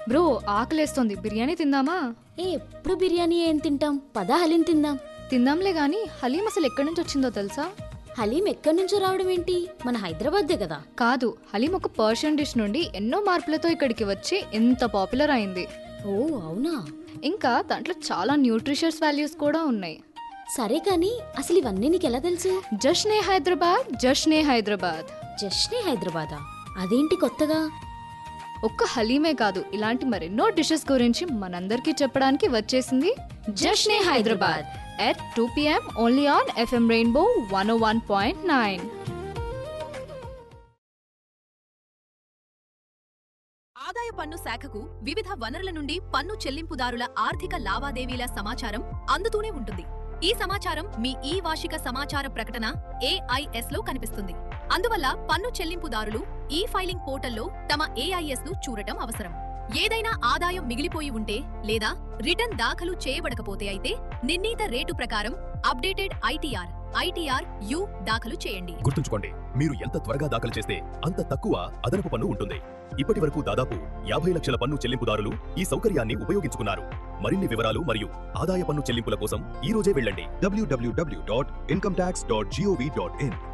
bro ఆకలేస్తోంది biryani తిందామా ఏ ఎప్పుడు బిర్యానీ ఏం తింటాం పద హలీం తిందాం తిందాంలే గాని హలీం అసలు ఎక్కడి నుంచి వచ్చిందో తెలుసా హలీం ఎక్కడి నుంచో రావడం ఏంటి మన హైదరాబాద్దే కదా కాదు హలీం ఒక పర్షియన్ డిష్ నుండి ఎన్నో మార్పులతో ఇక్కడికి వచ్చి ఎంత పాపులర్ అయింది ఓ అవునా ఇంకా దాంట్లో చాలా న్యూట్రిషియస్ వాల్యూస్ కూడా ఉన్నాయి సరే కానీ అసలు ఇవన్నీ నీకు ఎలా తెలుసు జష్నే హైదరాబాద్ జష్నే హైదరాబాద్ జస్ట్నే హైదరాబాదా అదేంటి కొత్తగా ఒక్క హలీమే కాదు ఇలాంటి మరెన్నో డిషెస్ గురించి మనందరికీ చెప్పడానికి వచ్చేసింది Jashne Hyderabad at two PM only on FM Rainbow one one point nine ఆదాయ పన్ను శాఖకు వివిధ వనరుల నుండి పన్ను చెల్లింపుదారుల ఆర్థిక లావాదేవీల సమాచారం అందుతూనే ఉంటుంది ఈ సమాచారం మీ ఈ వార్షిక సమాచార ప్రకటన ఏఐఎస్ లో కనిపిస్తుంది అందువల్ల పన్ను చెల్లింపుదారులు ఈ ఫైలింగ్ పోర్టల్లో తమ ఏఐఎస్ ను చూడటం అవసరం ఏదైనా ఆదాయం మిగిలిపోయి ఉంటే లేదా రిటర్న్ దాఖలు చేయబడకపోతే అయితే నిర్ణీత రేటు ప్రకారం అప్డేటెడ్ ఐటీఆర్ ఐటీఆర్ యు దాఖలు చేయండి గుర్తుంచుకోండి మీరు ఎంత త్వరగా దాఖలు చేస్తే అంత తక్కువ అదనపు పన్ను ఉంటుంది ఇప్పటి వరకు దాదాపు యాభై లక్షల పన్ను చెల్లింపుదారులు ఈ సౌకర్యాన్ని ఉపయోగించుకున్నారు మరిన్ని వివరాలు మరియు ఆదాయ పన్ను చెల్లింపుల కోసం ఈ రోజే వెళ్ళండి www.incometax.gov.in